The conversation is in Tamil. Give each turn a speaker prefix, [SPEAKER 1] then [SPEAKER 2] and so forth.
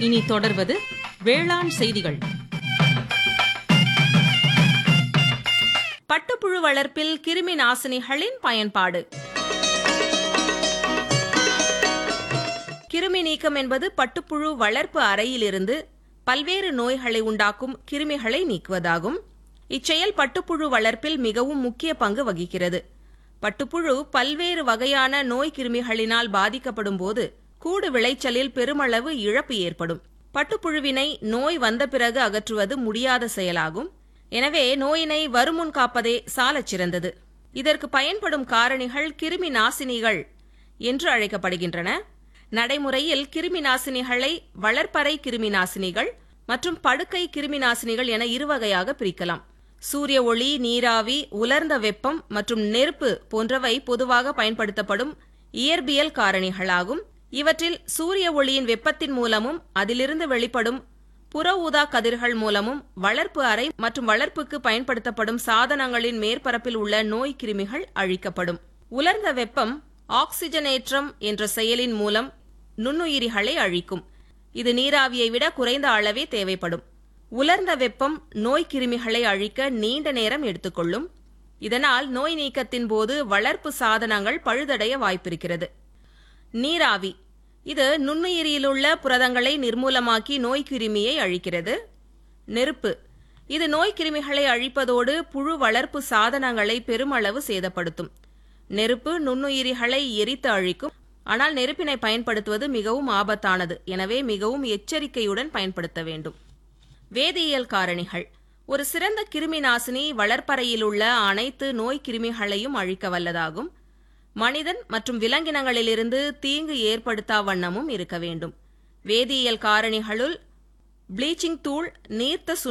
[SPEAKER 1] இனி தொடர்வது வேளாண் செய்திகள்
[SPEAKER 2] பட்டுப்புழு வளர்ப்பில் கிருமி நாசினிகளின் பயன்பாடு கிருமி நீக்கம் என்பது பட்டுப்புழு வளர்ப்பு அறையிலிருந்து பல்வேறு நோய்களை உண்டாக்கும் கிருமிகளை நீக்குவதாகும் இச்செயல் பட்டுப்புழு வளர்ப்பில் மிகவும் முக்கிய பங்கு வகிக்கிறது பட்டுப்புழு பல்வேறு வகையான நோய் கிருமிகளினால் பாதிக்கப்படும் போது கூடு விளைச்சலில் பெருமளவு இழப்பு ஏற்படும் பட்டுப்புழுவினை நோய் வந்த பிறகு அகற்றுவது முடியாத செயலாகும் எனவே நோயினை வருமுன் காப்பதே சாலச் சிறந்தது இதற்கு பயன்படும் காரணிகள் கிருமி நாசினிகள் என்று அழைக்கப்படுகின்றன நடைமுறையில் கிருமி நாசினிகளை வளர்ப்பறை கிருமி நாசினிகள் மற்றும் படுக்கை கிருமி நாசினிகள் என இரு வகையாக பிரிக்கலாம் சூரிய ஒளி நீராவி உலர்ந்த வெப்பம் மற்றும் நெருப்பு போன்றவை பொதுவாக பயன்படுத்தப்படும் இயற்பியல் காரணிகளாகும் இவற்றில் சூரிய ஒளியின் வெப்பத்தின் மூலமும் அதிலிருந்து வெளிப்படும் புற ஊதா கதிர்கள் மூலமும் வளர்ப்பு அறை மற்றும் வளர்ப்புக்கு பயன்படுத்தப்படும் சாதனங்களின் மேற்பரப்பில் உள்ள நோய் கிருமிகள் அழிக்கப்படும் உலர்ந்த வெப்பம் ஆக்சிஜனேற்றம் என்ற செயலின் மூலம் நுண்ணுயிரிகளை அழிக்கும் இது நீராவியை விட குறைந்த அளவே தேவைப்படும் உலர்ந்த வெப்பம் நோய் கிருமிகளை அழிக்க நீண்ட நேரம் எடுத்துக்கொள்ளும் இதனால் நோய் நீக்கத்தின் போது வளர்ப்பு சாதனங்கள் பழுதடைய வாய்ப்பிருக்கிறது நீராவி இது நுண்ணுயிரியிலுள்ள புரதங்களை நிர்மூலமாக்கி நோய் கிருமியை அழிக்கிறது நெருப்பு இது நோய் கிருமிகளை அழிப்பதோடு புழு வளர்ப்பு சாதனங்களை பெருமளவு சேதப்படுத்தும் நெருப்பு நுண்ணுயிரிகளை எரித்து அழிக்கும் ஆனால் நெருப்பினை பயன்படுத்துவது மிகவும் ஆபத்தானது எனவே மிகவும் எச்சரிக்கையுடன் பயன்படுத்த வேண்டும் வேதியியல் காரணிகள் ஒரு சிறந்த கிருமி நாசினி வளர்ப்பறையில் உள்ள அனைத்து நோய் கிருமிகளையும் அழிக்க வல்லதாகும் மனிதன் மற்றும் விலங்கினங்களிலிருந்து தீங்கு ஏற்படுத்தா வண்ணமும் இருக்க வேண்டும் வேதியியல் காரணிகளுள் ப்ளீச்சிங் தூள் நீர்த்த